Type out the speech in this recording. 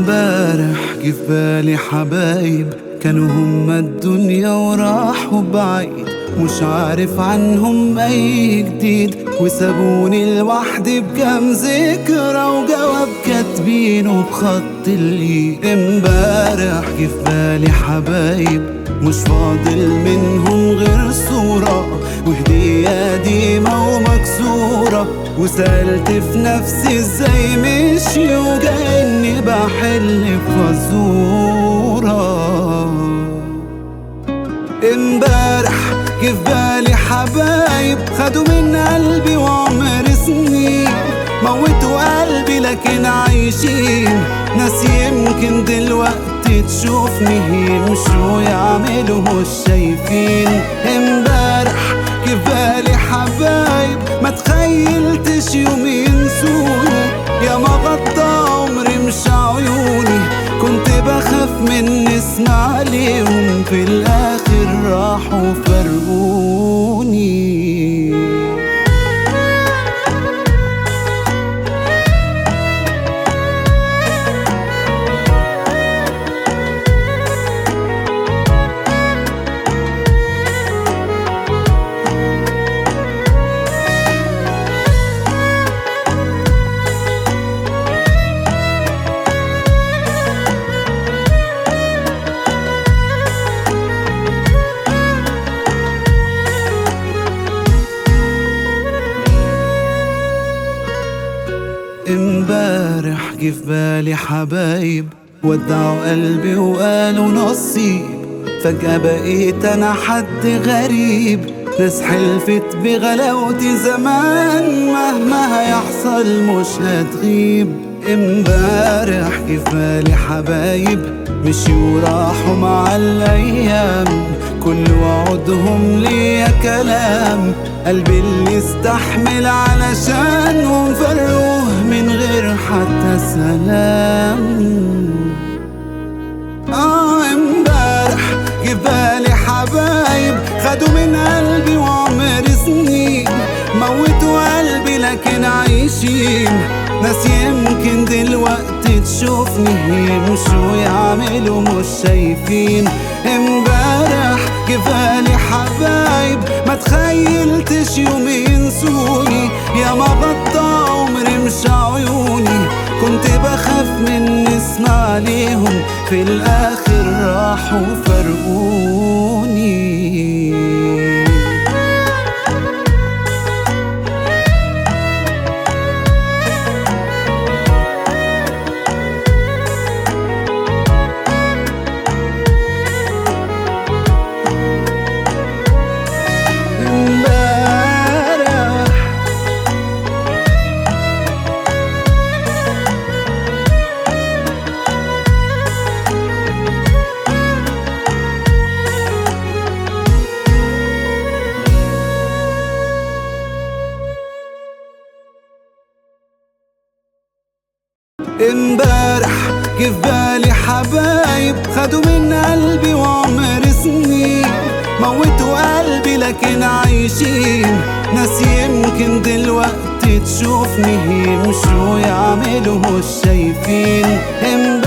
امبارح جه في بالي حبايب كانوا هما الدنيا وراحوا بعيد مش عارف عنهم اي جديد وسابوني لوحدي بكام ذكرى وجواب كاتبينه بخط الايد امبارح جه في بالي حبايب مش فاضل منهم غير صورة وهدية قديمة ومكسورة وسألت في نفسي ازاي مشي وكأني بحل فزورة امبارح جه في بالي حبايب خدوا من قلبي وعمر سنين موتوا قلبي لكن عايشين ناس يمكن دلوقتي تشوفني يمشوا يعملوا مش شايفين امبارح جه في بالي حبايب ما تخيلتش يوم ينسوني يا ما غطى عمري مش عيوني كنت بخاف من اسمع عليهم في الاخر راحوا فرقوني امبارح جه في بالي حبايب ودعوا قلبي وقالوا نصيب فجأة بقيت أنا حد غريب ناس حلفت بغلاوتي زمان مهما هيحصل مش هتغيب امبارح جه في بالي حبايب مشيوا وراحوا مع الأيام كل وعودهم ليا كلام قلبي اللي استحمل علشانهم فرقوه من غير حتى سلام اه امبارح جه في بالي حبايب خدوا من قلبي وعمر سنين موتوا قلبي لكن عايشين ناس يمكن دلوقتي تشوفني يمشوا يعملوا مش شايفين امبارح جه في بالي حبايب ما تخيلتش يوم ينسوني يا ما غطى عمري مش عيوني كنت بخاف من اسمع عليهم في الاخر راحوا فرقوني امبارح امبارح جه في بالي حبايب خدوا من قلبي وعمر سنين موتوا قلبي لكن عايشين ناس يمكن دلوقتي تشوفني يمشوا يعملوا مش شايفين امبارح